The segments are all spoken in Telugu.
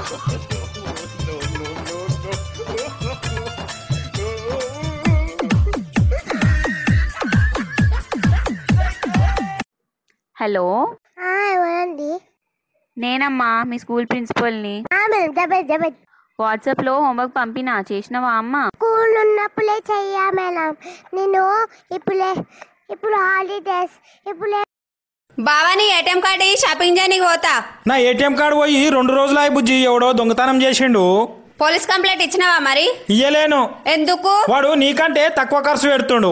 హలో ఆ, ఎవరండి నేనమ్మా మీ స్కూల్ ప్రిన్సిపల్ని ఆ, మేడం చెప్పండి చెప్పండి వాట్సాప్లో హోంవర్క్ పంపినా చేసినవా అమ్మ స్కూల్ ఉన్నప్పుడే చెయ్యా మేడం నేను ఇప్పుడే ఇప్పుడు హాలిడేస్ ఇప్పుడే బావాని ఏటీఎం కార్డు ఇయ్యి, షాపింగ్ చేయనీకి పోతా నా ఏటీఎం కార్డు పోయి రెండు రోజులు అయి బుజ్జి ఎవడో దొంగతనం చేసిండు పోలీస్ కంప్లైంట్ ఇచ్చినావా మరి ఇయ్యలేను ఎందుకు వాడు నీకంటే తక్కువ ఖర్చు పెడుతుండు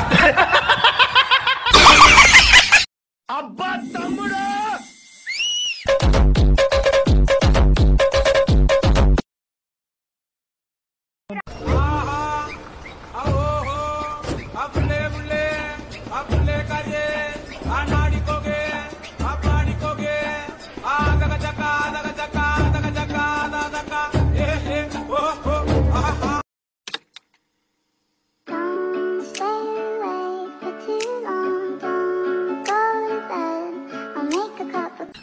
Don't stay awake for too long. Don't go to bed. I'll make a cup of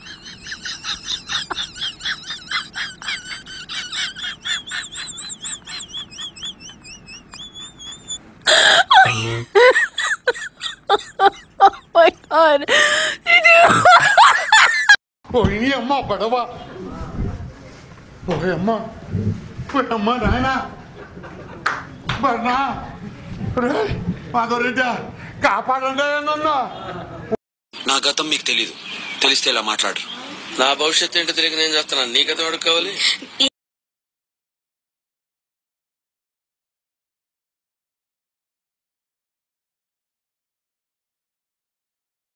పోయి అమ్మ పడవ పోయి అమ్మ పోయి అమ్మ నాయన బర్నా మాధురెడ్డి కాపాడండి నన్ను నా గతం మీకు తెలీదు తెలిస్తే ఇలా మాట్లాడరు నా భవిష్యత్తు ఏంటో తెలియక నేను చేస్తున్నాను నీ గతం ఎవరికి కావాలి